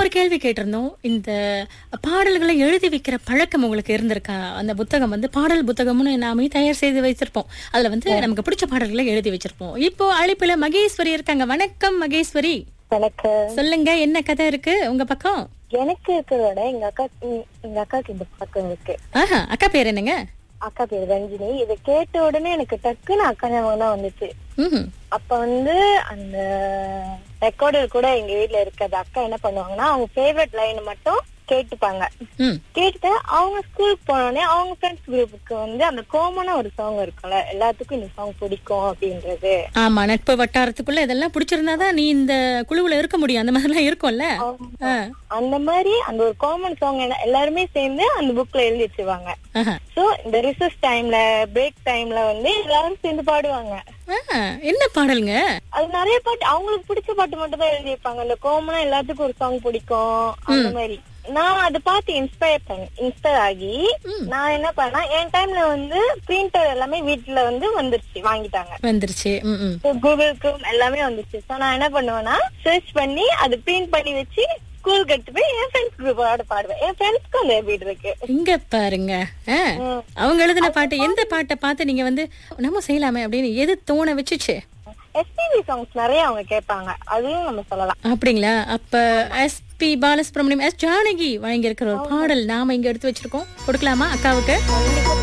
ஒரு கேள்வி கேட்டிருந்தோம் இந்த பாடல்களை எழுதி வைக்கிற பழக்கம் உங்களுக்கு இருந்திருக்கா அந்த புத்தகம் வந்து பாடல் புத்தகம்னு நாமே தயார் செய்து வச்சிருப்போம் அதுல வந்து நமக்கு பிடிச்ச பாடல்களை எழுதி வச்சிருப்போம் இப்போ அழைப்புல மகேஸ்வரி இருக்காங்க வணக்கம் மகேஸ்வரி எனக்கு சொல்லுங்க என்ன கதை இருக்கு உங்க பக்கம் எனக்கு இருக்கிறத விட எங்க அக்கா எங்க- எங்க அக்காக்கு இந்த பக்கம் இருக்கு ஆஹா அக்கா பேர் என்னங்க அக்கா பேர் ரஞ்சினி இதை கேட்ட உடனே எனக்கு டக்குன்னு அக்கா ஞாபகம் தான் வந்துச்சு ம்ஹும். அப்ப வந்து அந்த ரெக்கார்டர் கூட எங்க வீட்ல இருக்காது அக்கா என்ன பண்ணுவாங்கன்னா அவங்க ஃபேவரட் லைன் மட்டும் கேட்டுப்பாங்க ம் கேட்டுட்டு அவங்க ஸ்கூலுக்கு போனோடனே அவங்க ஃப்ரெண்ட்ஸ் குரூப்புக்கு வந்து அந்த காமனா ஒரு சாங் இருக்கும்ல எல்லாத்துக்கும் இந்த சாங் பிடிக்கும் அப்படின்றது ஆமா நட்பு வட்டாரத்துக்குள்ள இதெல்லாம் பிடிச்சிருந்தாதான் நீ இந்த குழுவுல இருக்க முடியும் அந்த மாதிரிலாம் இருக்கும்ல ஆ. அந்த மாதிரி அந்த ஒரு காமன் சாங் எல்லாருமே சேர்ந்து அந்த புக்ல எழுதி வச்சிருவாங்க ஆஹா. சோ இந்த ரிசர்ச் டைம்ல பிரேக் டைம்ல வந்து எல்லாரும் சேர்ந்து பாடுவாங்க ஆ, என்ன பாடலுங்க அது நிறைய பாட்டு அவங்களுக்கு பிடிச்ச பாட்டு மட்டும் தான் எழுதி வைப்பாங்க அந்த காமனா எல்லாத்துக்கும் ஒரு சாங் பிடிக்கும் அந்த மாதிரி நான் அதை பார்த்து இன்ஸ்பயர் பண்ணி இன்ஸ்பயர் ஆகி நான் என்ன பண்ணா என் டைம்ல வந்து பிரிண்டர் எல்லாமே வீட்டுல வந்து வந்துருச்சு வாங்கிட்டாங்க வந்துருச்சு ம், ம். கூகுள் குரோம் எல்லாமே வந்துச்சு சோ நான் என்ன பண்ணுவேன்னா சர்ச் பண்ணி அது பிரிண்ட் பண்ணி வச்சு ஸ்கூலுக்கு எடுத்து போய் என் ஃப்ரெண்ட்ஸ் குரூப்போட பாடுவேன் என் ஃப்ரெண்ட்ஸ்க்கும் அந்த ஹேபிட் இருக்கு இங்க பாருங்க ஆ. அவங்க எழுதின பாட்டு எந்த பாட்டை பார்த்து நீங்க வந்து நம்ம செய்யலாமே அப்படின்னு எது தோண வச்சுச்சு எஸ்பிபி சாங்ஸ் நிறைய அவங்க கேட்பாங்க அதையும் நம்ம சொல்லலாம் அப்படிங்களா அப்ப S P Balasubramaniam S Janaki வழங்கி இருக்கிற ஒரு பாடல் நாம இங்க எடுத்து வச்சிருக்கோம் கொடுக்கலாமா அக்காவுக்கு கண்டிப்பா